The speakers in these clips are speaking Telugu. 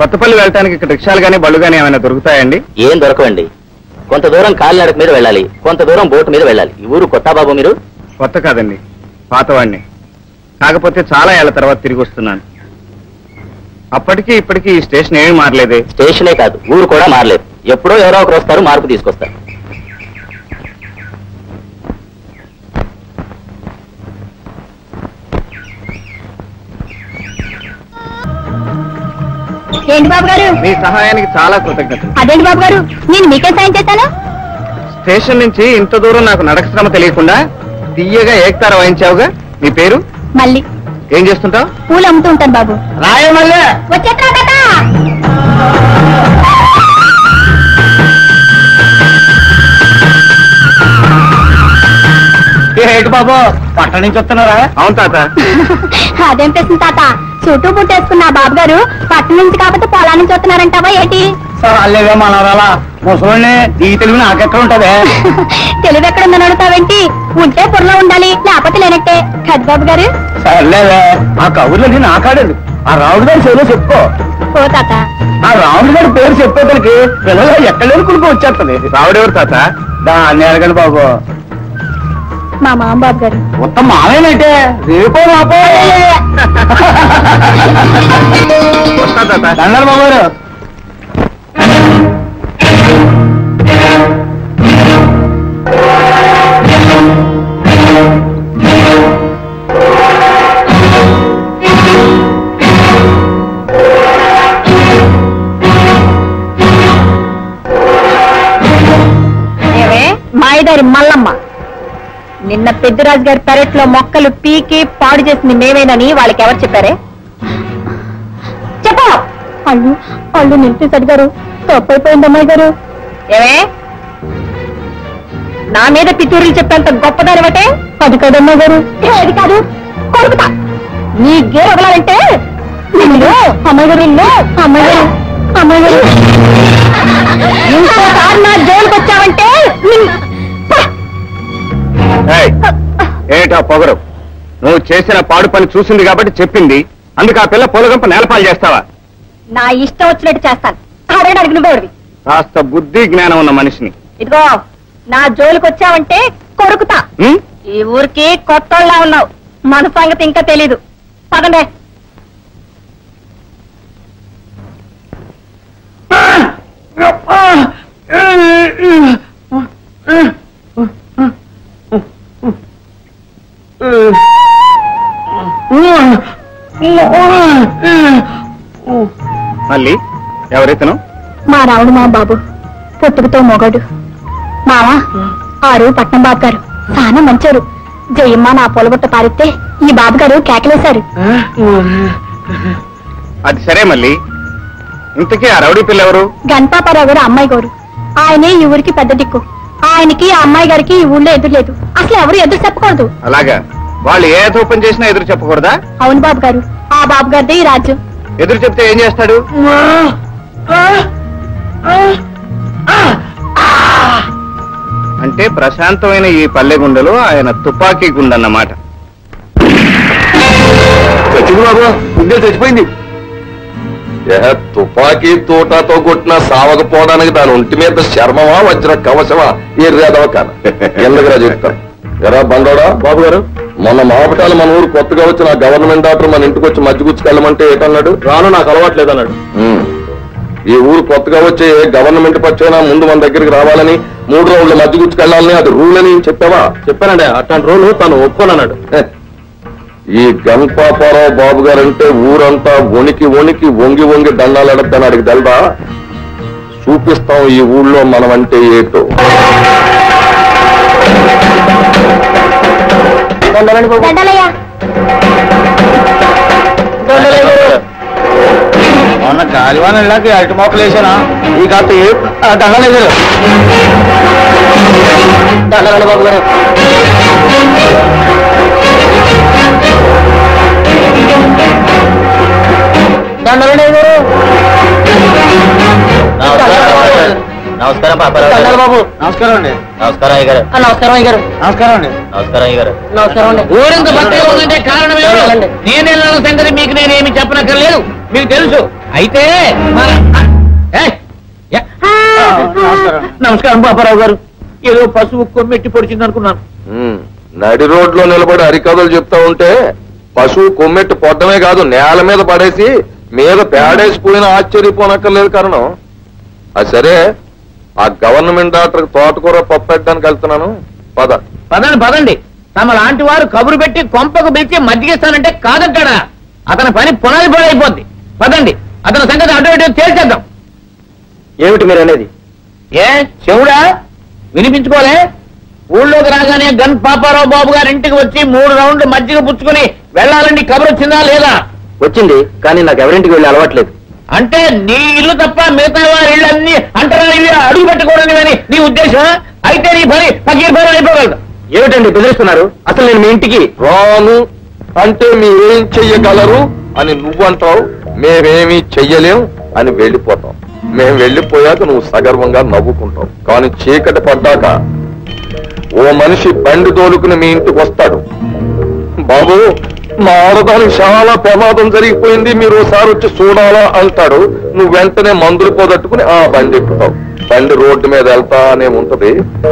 కొత్తపల్లి వెళ్ళటానికి ఇక్కడ రిక్షాలు గానీ బళ్ళు గానీ ఏమైనా దొరుకుతాయండి ఏం దొరకవండి కొంత దూరం కాలినడక మీద వెళ్ళాలి కొంత దూరం బోటు మీద వెళ్ళాలి ఈ ఊరు కొత్త బాబు మీరు కొత్త కాదండి పాతవాడిని కాకపోతే చాలా ఏళ్ల తర్వాత తిరిగి వస్తున్నాను అప్పటికి ఇప్పటికి ఈ స్టేషన్ ఏమీ మారలేదే స్టేషనే కాదు ఊరు కూడా మారలేదు ఎప్పుడో ఎవరో ఒకరు వస్తారు మార్పు తీసుకొస్తారు ఏంటి బాబు గారు మీ సహాయానికి చాలా కృతజ్ఞతలు అదేంటి బాబు గారు నేను మీకే సాయం చేశాను స్టేషన్ నుంచి ఇంత దూరం నాకు నడక శ్రమ తెలియకుండా తీయగా ఏకతార వాయించావుగా నీ పేరు మళ్ళీ ఏం చేస్తుంటావు పూలు అమ్ముతూ ఉంటాను బాబు రాయ మళ్ళీ వచ్చేట్రా కదా ఏంటి బాబు పట్టణ నుంచి వస్తున్నారా అవును తాత అదేం ప్రశ్న తాత చుట్టూ పుట్టేసుకున్న ఆ బాబు గారు పట్టణం నుంచి కాకపోతే పొలా నుంచి వస్తున్నారంటావా ఏంటి అల్లేవే మనవరాలా ముసలి ఈ తెలివి నాకెక్కడ ఉంటదే తెలివి ఎక్కడ ఉందని అడుగుతావేంటి ఉంటే పొరలో ఉండాలి లేకపోతే లేనట్టే కదా బాబు గారు సర్లేవే ఆ కబుర్లన్నీ నాకాడదు ఆ రాముడు గారి సేవలో చెప్పుకో ఓ తాత ఆ రాముడు గారి పేరు చెప్పేతలకి పిల్లలు ఎక్కడలేని కుడుకు వచ్చేస్తుంది రావుడెవరు తాత దాన్ని అడగండి బాబు మా మామ బాబు గారు మొత్తం మావేనంటే రేపో మాపో వస్తా తాత దండాలి బాబు గారు ఏమే మాయదారి మల్లమ్మ నిన్న పెద్దిరాజు గారి పెరట్లో మొక్కలు పీకి పాడు చేసింది మేమేనని వాళ్ళకి ఎవరు చెప్పారే చెప్పు అల్లు అల్లు నిలిపేశాడు గారు తప్పైపోయింది అమ్మాయి గారు ఏమే నా మీద పితూరులు చెప్పేంత గొప్పదాని బట్టే అది కాదమ్మాయి గారు అది కాదు కొడుకుతా నీ గేర్ వదలాలంటే నిన్ను అమ్మాయి గారు నిన్ను అమ్మాయి గారు అమ్మాయి గారు ఇంకోసారి నా జోలికి వచ్చావంటే నిన్ను- పా! ఏయ్, ఏమిటా పొగరు నువ్వు చేసిన పాడు పని చూసింది కాబట్టి చెప్పింది అందుకు ఆ పిల్ల పొలగంప నేలపాలు చేస్తావా నా ఇష్టం వచ్చినట్టు చేస్తాను అడగడానికి నువ్వెవడివి కాస్త బుద్ధి జ్ఞానం ఉన్న మనిషిని ఇదిగో నా జోలికి వచ్చావంటే కొరుకుతా ఉం? ఈ ఊరికి కొత్తోళ్ళ ఉన్నావు మన సంగతి ఇంకా తెలీదు పదండే మళ్ళీ ఎవరైతను మా రావుడు మా బాబు పొట్టుకుతో మొగడు మావా ఆరు పట్నం బాబు గారు చాలా మంచారు జయమ్మ నా పొలబుట్ట పారిస్తే ఈ బాబు గారు కేకలేశారు అది సరే మళ్ళీ ఇంతకీ ఆ రౌడీ పిల్ల ఎవరు గణపాపారావు గారు అమ్మాయి గారు ఆయనే ఈ ఊరికి పెద్ద దిక్కు ఆయనకి ఆ అమ్మాయి గారికి ఈ ఊళ్ళో ఎదురు లేదు అసలు ఎవరు ఎదురు చెప్పకూడదు అలాగా వాళ్ళు ఏ ధూపం చేసినా ఎదురు చెప్పకూడదా అవును బాబు గారు ఆ బాబు గారిదే ఈ రాజ్యం ఎదురు చెప్తే ఏం చేస్తాడు అంటే ప్రశాంతమైన ఈ పల్లె గుండెలో ఆయన తుపాకీ గుండన్నమాట చచ్చింది బాబు గుండె చచ్చిపోయింది ఏ తుపాకీ తోటతో కొట్టిన సావకపోవడానికి దాని ఒంటి మీద చర్మమా వజ్ర కవచమా ఏ రేదవ కాన ఎందుకురా చెప్తాను ఎరా బండోడా బాబు గారు మొన్న మాపటాలు మన ఊరు కొత్తగా వచ్చిన ఆ గవర్నమెంట్ డాక్టర్ మన ఇంటికి వచ్చి మధ్య గుచ్చుకెళ్ళమంటే ఏటన్నాడు రాను నాకు అలవాట్లేదు అన్నాడు ఈ ఊరు కొత్తగా వచ్చే ఏ గవర్నమెంట్ పచ్చైనా ముందు మన దగ్గరికి రావాలని మూడు రోజులు మధ్య గుచ్చుకెళ్ళాలని అది రూల్ అని చెప్పావా చెప్పానండి అట్లాంటి రూల్ తను ఒప్పుకోనన్నాడు ఈ గణపాపారావు బాబు గారంటే ఊరంతా వణికి వణికి వంగి వంగి దండాలు అడద్దని అడిగి తెలదా చూపిస్తాం ఈ ఊళ్ళో మనం అంటే ఏటో దండలయ్యా మొన్న గాలివాన ఇళ్ళకి అరటి మొక్కలు వేసానా ఈ కాస్త దండలేదు దండలండి బాబు గారు దండలేదు నమస్కారం పాపారావు గారు. బాబు నమస్కారం అండి నమస్కారం అయ్య గారు నమస్కారం అయ్య గారు నమస్కారం అండి నమస్కారం అయ్య గారు నమస్కారం అండి ఊరింత బట్టగా ఉందంటే కారణం ఏమిటో అవునండి. నేనెళ్ళిన సంగతి మీకు నేనేమి చెప్పనక్కర్లేదు మీకు తెలుసు అయితే మన ఏయ్! యా. నమస్కారం బాబారావు గారు ఏదో పశువు కొమ్మెట్టి పొడిచింది అనుకున్నాను ఉమ్, నడి రోడ్లో నిలబడి హరికథలు చెప్తా ఉంటే పశువు కొమ్మెట్టు పొద్దమే కాదు నేల మీద పడేసి మీద పేడేసిపోయిన ఆశ్చర్యపోనక్కర్లేదు కారణం అది సరే ఆ గవర్నమెంట్ డాక్టర్ తోటకూర పప్పు పెట్టడానికి వెళ్తున్నాను పద పదండి పదండి తమ లాంటి వారు కబురు పెట్టి కొంపకు పిలిచి మజ్జిగిస్తానంటే కాదంటాడా అతని పని పునాది పడి అయిపోద్ది పదండి అతని సంగతి అటు ఇటు తేల్చేద్దాం ఏమిటి మీరు అనేది ఏ చెవుడా వినిపించుకోలే ఊళ్ళోకి రాగానే గన్ పాపారావు బాబు గారి ఇంటికి వచ్చి మూడు రౌండ్లు మజ్జిగ పుచ్చుకుని వెళ్ళాలని కబురు వచ్చిందా లేదా వచ్చింది కానీ నాకు ఎవరింటికి వెళ్ళి అలవాట్లేదు అంటే నీ ఇల్లు తప్ప మిగతా వారి ఇల్లు అన్ని అంటరా ఇవి అడుగు పెట్టకూడదని నీ ఉద్దేశం అయితే నీ పని పకీర్ పని అయిపోగలదు ఏమిటండి బెదిరిస్తున్నారు అసలు నేను మీ ఇంటికి రాను అంటే మీరేం చెయ్యగలరు అని నువ్వంటావు మేమేమీ చెయ్యలేం అని వెళ్ళిపోతాం మేము వెళ్ళిపోయాక నువ్వు సగర్వంగా నవ్వుకుంటావు కానీ చీకటి పడ్డాక ఓ మనిషి బండి తోలుకుని మీ ఇంటికి వస్తాడు బాబు మా ఆడదానికి చాలా ప్రమాదం జరిగిపోయింది మీరు ఒకసారి వచ్చి చూడాలా అంటాడు నువ్వు వెంటనే మందులు పోదట్టుకుని ఆ బండి ఎక్కుతావు బండి రోడ్డు మీద వెళ్తానే ఉంటది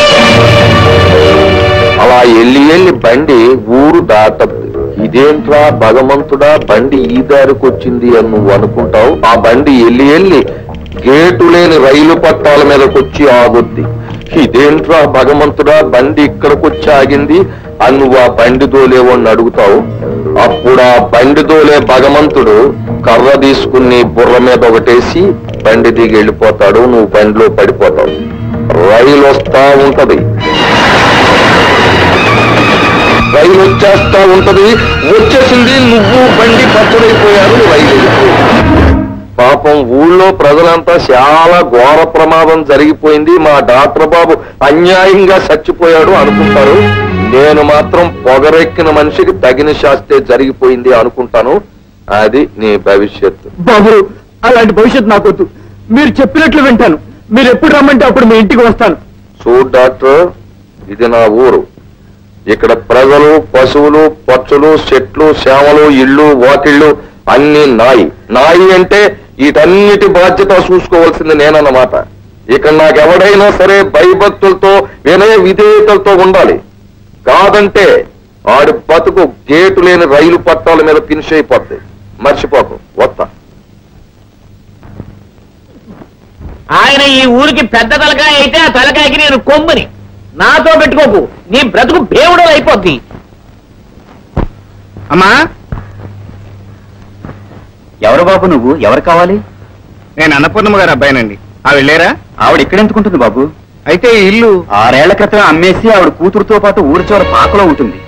అలా ఎల్లి ఎల్లి బండి ఊరు దాటద్దు ఇదేంట్రా భగవంతుడా బండి ఈ దారికి వచ్చింది అని నువ్వు అనుకుంటావు ఆ బండి ఎల్లి ఎల్లి గేటు లేని రైలు పట్టాల మీదకొచ్చి ఆగుద్ది ఇదేంట్రా భగవంతుడా బండి ఇక్కడికి వచ్చి ఆగింది అని నువ్వు ఆ బండి దోలేవని అడుగుతావు అప్పుడు ఆ బండి దోలే భగవంతుడు కర్ర తీసుకుని బుర్ర మీద ఒకటేసి బండి దిగి వెళ్ళిపోతాడు నువ్వు బండిలో పడిపోతావు రైలు వస్తా ఉంటది రైలు వచ్చేస్తా ఉంటది వచ్చేసింది నువ్వు బండి పచ్చడైపోయారు రైలు వెళ్ళిపోయింది. పాపం ఊళ్ళో ప్రజలంతా చాలా ఘోర ప్రమాదం జరిగిపోయింది మా డాక్టర్ బాబు అన్యాయంగా చచ్చిపోయాడు అనుకుంటారు నేను మాత్రం పొగరెక్కిన మనిషికి తగిన శాస్తే జరిగిపోయింది అనుకుంటాను అది నీ భవిష్యత్తు బాబు అలాంటి భవిష్యత్తు నాకొద్దు మీరు చెప్పినట్లు వింటాను మీరు ఎప్పుడు రమ్మంటే అప్పుడు మీ ఇంటికి వస్తాను చూడు డాక్టర్ ఇది నా ఊరు ఇక్కడ ప్రజలు పశువులు పక్షులు చెట్లు చేమలు ఇళ్ళు వాకిళ్ళు అన్ని నాయి నాయి అంటే వీటన్నిటి బాధ్యత చూసుకోవాల్సింది నేనన్నమాట ఇక్కడ నాకెవడైనా సరే భయభక్తులతో వినయ విధేయతలతో ఉండాలి కాదంటే ఆడి బతుకు గేటు లేని రైలు పట్టాల మీద ఫినిష్ అయిపోద్ది మర్చిపోకు వస్తా ఆయన ఈ ఊరికి పెద్ద తలకాయ అయితే ఆ తలకాయకి నేను కొమ్ముని నాతో పెట్టుకోకు నీ బ్రతుకు దేవుడు అయిపోద్ది అమ్మా ఎవరు బాబు నువ్వు ఎవరు కావాలి నేను అన్నపూర్ణమ్మ గారు అబ్బాయినండి ఆ వెళ్ళారా ఆవిడ ఇక్కడ ఎందుకుంటుంది బాబు అయితే ఈ ఇల్లు ఆరేళ్ల క్రితం అమ్మేసి ఆవిడ కూతురుతో పాటు ఊరి చివర పాకలో ఉంటుంది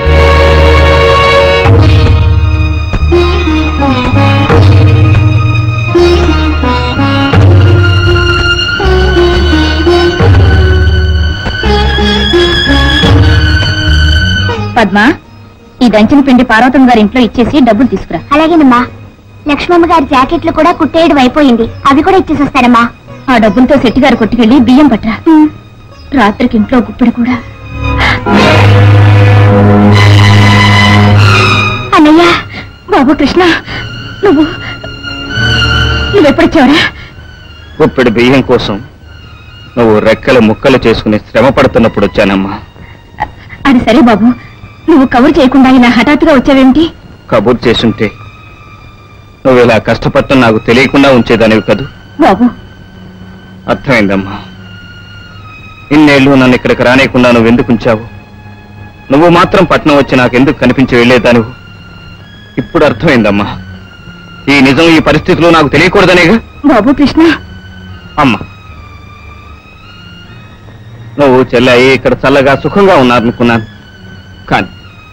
పద్మ ఈ దంచిన పిండి పార్వతం గారి ఇంట్లో ఇచ్చేసి డబ్బులు తీసుకురా అలాగేనమ్మా లక్ష్మమ్మ గారి జాకెట్లు కూడా కుట్టేయడం అయిపోయింది అవి కూడా ఇచ్చేసొస్తానమ్మా ఆ డబ్బులతో శెట్టి గారు కొట్టుకెళ్లి బియ్యం పట్టరా రాత్రికి ఇంట్లో గుప్పిడి కూడా అన్నయ్య బాబు కృష్ణ నువ్వు నువ్వెప్పుడొచ్చావరా గుప్పెడు బియ్యం కోసం నువ్వు రెక్కలు ముక్కలు చేసుకుని శ్రమ పడుతున్నప్పుడు వచ్చానమ్మా అది సరే బాబు నువ్వు కవర్ చేయకుండా ఇలా హఠాత్తుగా వచ్చావేమిటి కబుర్ చేసుంటే నువ్వు ఇలా కష్టపడటం నాకు తెలియకుండా ఉంచేదానివి కదూ బాబు అర్థమైందమ్మా ఇన్నేళ్లు నన్ను ఇక్కడికి రానేకుండా నువ్వు ఎందుకు ఉంచావు నువ్వు మాత్రం పట్నం వచ్చి నాకు ఎందుకు కనిపించి వెళ్ళేదానివు ఇప్పుడు అర్థమైందమ్మా ఈ నిజం ఈ పరిస్థితిలో నాకు తెలియకూడదనేగా బాబు కృష్ణ అమ్మా నువ్వు చెల్లాయి ఇక్కడ చల్లగా సుఖంగా ఉన్నారనుకున్నాను కానీ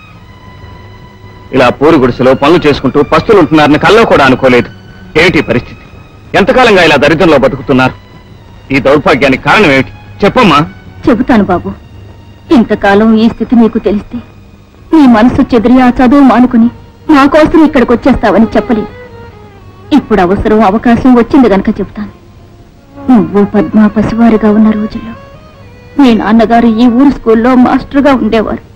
ఇలా పూరి గుడిసెలో పనులు చేసుకుంటూ పస్తులు ఉంటున్నారని కల్లో కూడా అనుకోలేదు ఏమిటి ఈ పరిస్థితి ఎంతకాలంగా ఇలా దరిద్రంలో బతుకుతున్నారు ఈ దౌర్భాగ్యానికి కారణం ఏమిటి చెప్పమ్మా చెబుతాను బాబు ఇంతకాలం ఈ స్థితి నీకు తెలిస్తే నీ మనసు చెదిరి ఆ చదువు మానుకుని నా కోసం ఇక్కడికి వచ్చేస్తావని చెప్పలేదు ఇప్పుడు అవసరం అవకాశం వచ్చింది గనక చెబుతాను నువ్వు పద్మ పసివారిగా ఉన్న రోజుల్లో మీ నాన్నగారు ఈ ఊరు స్కూల్లో మాస్టర్గా ఉండేవారు